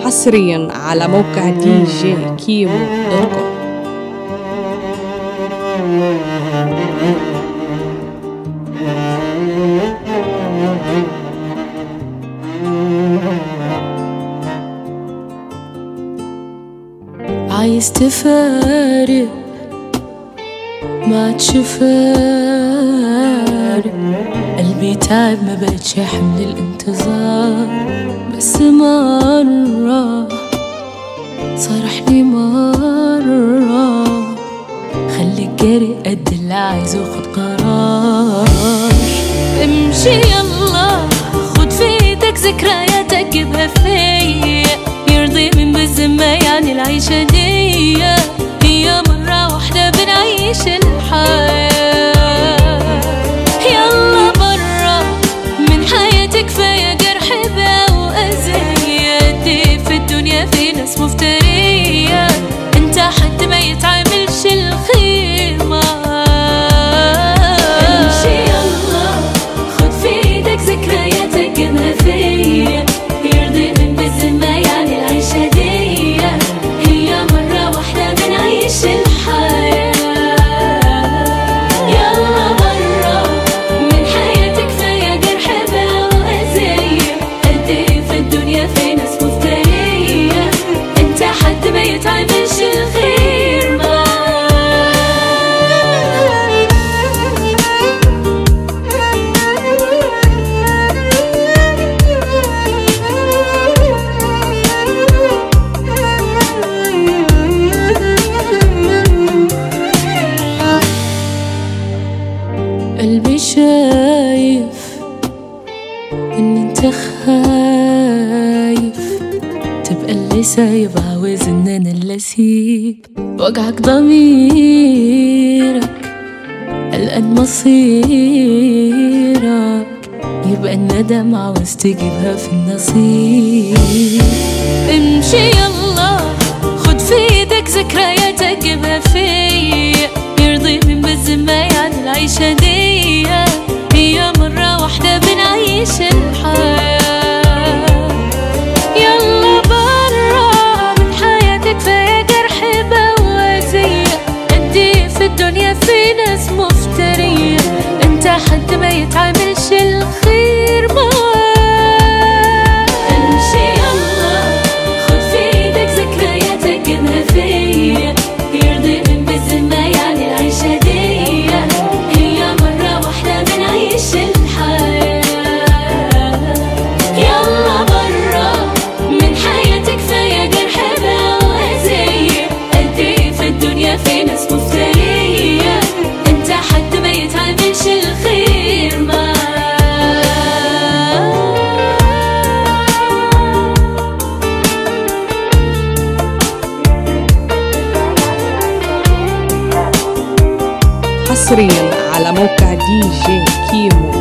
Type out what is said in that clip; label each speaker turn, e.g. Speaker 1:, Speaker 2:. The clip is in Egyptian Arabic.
Speaker 1: حصريا على موقع دي جي كيمو دوت كوم
Speaker 2: عايز تفارق ما تشفارق قلبي تعب ما بقتش حمل الانتظار بس مرة صرحني مرة خليك جاري قد اللي عايزه خد قرار امشي يلا خد في ايدك ذكرياتك جيبها فيا يرضي من بالذمة يعني العيشة دي هي مرة واحدة بنعيش الحياة يلا برا من حياتك كفاية جرح بقى وأذية دي في الدنيا في ناس مفترية انت حد ما يتعاملش الخير معاه امشي يلا خد في ايدك ذكرياتك جيبها فيا يرضي من بالذمة يعني العيشة دي هي مرة واحدة بنعيش الحياة يلا برا من حياتك كفاية جرح بقى وأذية قد ايه في الدنيا في ناس مفترية انت حد ما يتعاملش الخير قلبي شايف ان انت خايف تبقى اللي سايب عاوز ان انا اللي اسيب وجعك ضميرك قلقان مصيرك يبقى الندم عاوز تجيبها في النصيب امشي يلا خد في ايدك ذكرياتك جيبها فيا يرضي من بالذمة يعني العيشة دي هي مرة واحدة بنعيش الحياة يلا برا من حياتك فيا جرح بوازية قد ايه في الدنيا في ناس مفترية انت حد ما يتعاملش الخير معاه امشي يلا خد في ايدك ذكرياتك جيبها فيا يرضي من بالذمة يعني العيشة دي هي مرة واحدة بنعيش الحياة يلا برا من حياتك فيا جرح بقى وأذية قد ايه في الدنيا في ناس مفترية انت حد ما يتعاملش الخير معاه
Speaker 1: حصريا على موقع دي جي كيمو